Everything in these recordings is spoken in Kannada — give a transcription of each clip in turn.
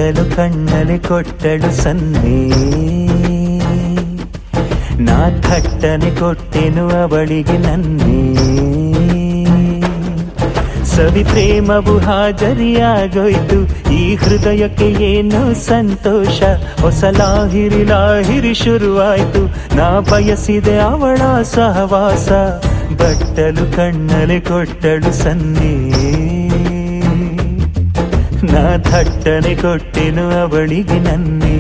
ಬಟ್ಟಲು ಕಣ್ಣಲ್ಲಿ ಕೊಟ್ಟಳು ಸನ್ನೆ ನಾ ಥಟ್ಟನೆ ಕೊಟ್ಟೆನು ಅವಳಿಗೆ ನನ್ನೇ ಸವಿ ಪ್ರೇಮವು ಹಾಜರಿಯಾಗೋಯ್ತು ಈ ಹೃದಯಕ್ಕೆ ಏನು ಸಂತೋಷ ಹೊಸ ಲಾಹಿರಿ ಲಾಹಿರಿ ಶುರುವಾಯ್ತು ನಾ ಬಯಸಿದೆ ಅವಳ ಸಹವಾಸ ಬಟ್ಟಲು ಕಣ್ಣಲ್ಲಿ ಕೊಟ್ಟಳು ಸನ್ನೆ ನಾ ಥಟ್ಟನೆ ಕೊಟ್ಟೆನು ಅವಳಿಗೆ ನನ್ನೇ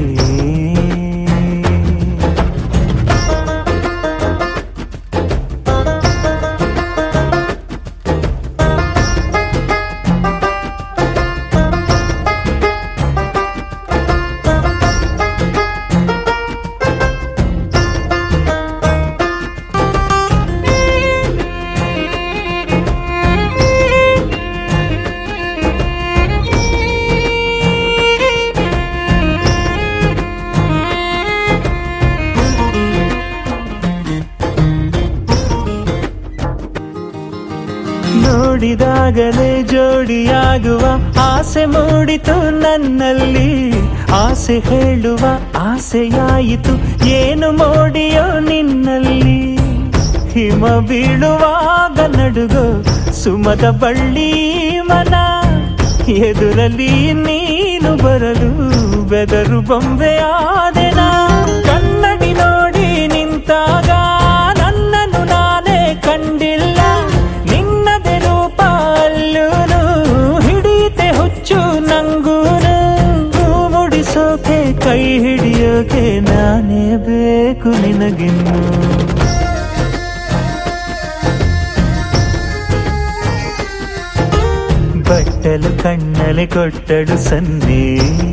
ನೋಡಿದಾಗಲೇ ಜೋಡಿಯಾಗುವ ಆಸೆ ಮೂಡಿತು ನನ್ನಲ್ಲಿ ಆಸೆ ಹೇಳುವ ಆಸೆಯಾಯಿತು ಏನು ಮೋಡಿಯೋ ನಿನ್ನಲ್ಲಿ ಹಿಮ ಬೀಳುವಾಗ ನಡುಗೋ ಸುಮದ ಬಳ್ಳಿ ಮನ ಎದುರಲ್ಲಿ ನೀನು ಬರಲು ಬೆದರು ಬೊಂಬೆ ಆದೆನಾ ಕನ್ನಡಿ ನೋಡಿ ನಿಂತಾಗ ನನ್ನನ್ನು ನಾನೇ ಕಂಡಿಲ್ಲ ನಿನ್ನದೆ ರೂಪ ಅಲ್ಲೂನು ಹಿಡಿತೆ ಹುಚ್ಚು ನಂಗೂನು ಹೂ ಮುಡಿಸೋಕೆ ಕೈ ಹಿಡಿಯೋಕೆ ನಾನೇ ಬೇಕು ನಿನಗಿನ್ನು ಬಟ್ಟಲು ಕಣ್ಣಲೆ ಕೊಟ್ಟಳು ಸನ್ನೆ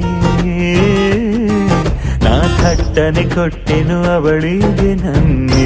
ನಾ ಥಟ್ಟನೆ ಕೊಟ್ಟೆನು ಅವಳಿಗೆ ನನ್ನೇ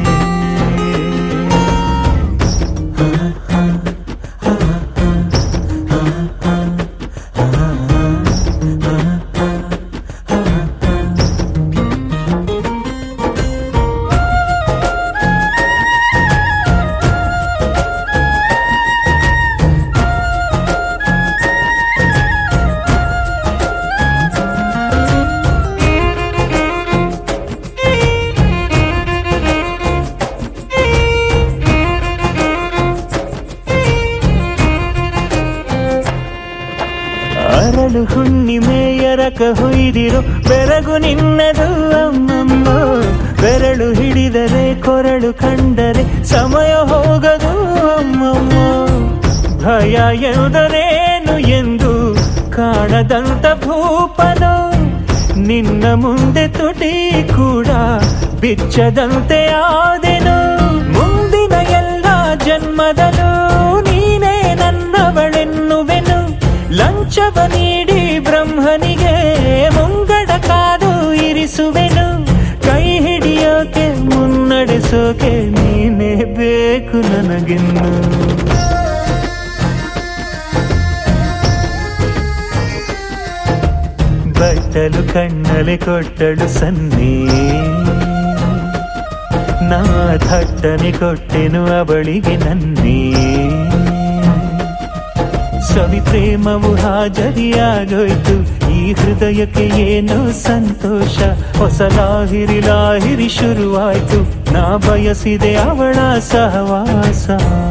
ಅರಳು ಹುಣ್ಣಿಮೆ ಎರಕ ಹೊಯ್ದಿರೋ ಬೆರಗು ನಿನ್ನದು ಅಮ್ಮಮ್ಮ ಬೆರಳು ಹಿಡಿದರೆ ಕೊರಳು ಕಂಡರೆ ಸಮಯ ಹೋಗದು ಅಮ್ಮಮ್ಮ ಭಯ ಎಂದರೇನು ಎಂದು ಕಾಣದಂತ ಭೂಪನು ನಿನ್ನ ಮುಂದೆ ತುಟಿ ಕೂಡ ಬಿಚ್ಚದಂತೆ ಆದೆನು ಮುಂದಿನ ಎಲ್ಲ ಜನ್ಮದಲ್ಲೂ ನೀನೇ ನನ್ನವಳೆನ್ನುವೆನು ಲಂಚವ ನೀಡಿ ಬ್ರಹ್ಮನಿಗೆ ಮುಂಗಡ ಕಾದು ಇರಿಸುವೆನು ಕೈ ಹಿಡಿಯೋಕೆ ಮುನ್ನಡೆಸೋಕೆ ನೀನೇ ಬೇಕು ನನಗಿನ್ನು ಬಟ್ಟಲು ಕಣ್ಣಲೆ ಕೊಟ್ಟಳು ಸನ್ನೆ ನಾ ಥಟ್ಟನೆ ಕೊಟ್ಟೆನು ಅವಳಿಗೆ ನನ್ನೇ ಸವಿ ಪ್ರೇಮವು ಹಾಜರಿಯಾಗೋಯ್ತು ಈ ಹೃದಯಕ್ಕೆ ಏನೋ ಸಂತೋಷ ಹೊಸ ಲಾಹಿರಿ ಲಾಹಿರಿ ಶುರುವಾಯ್ತು ನಾ ಬಯಸಿದೆ ಅವಳ ಸಹವಾಸ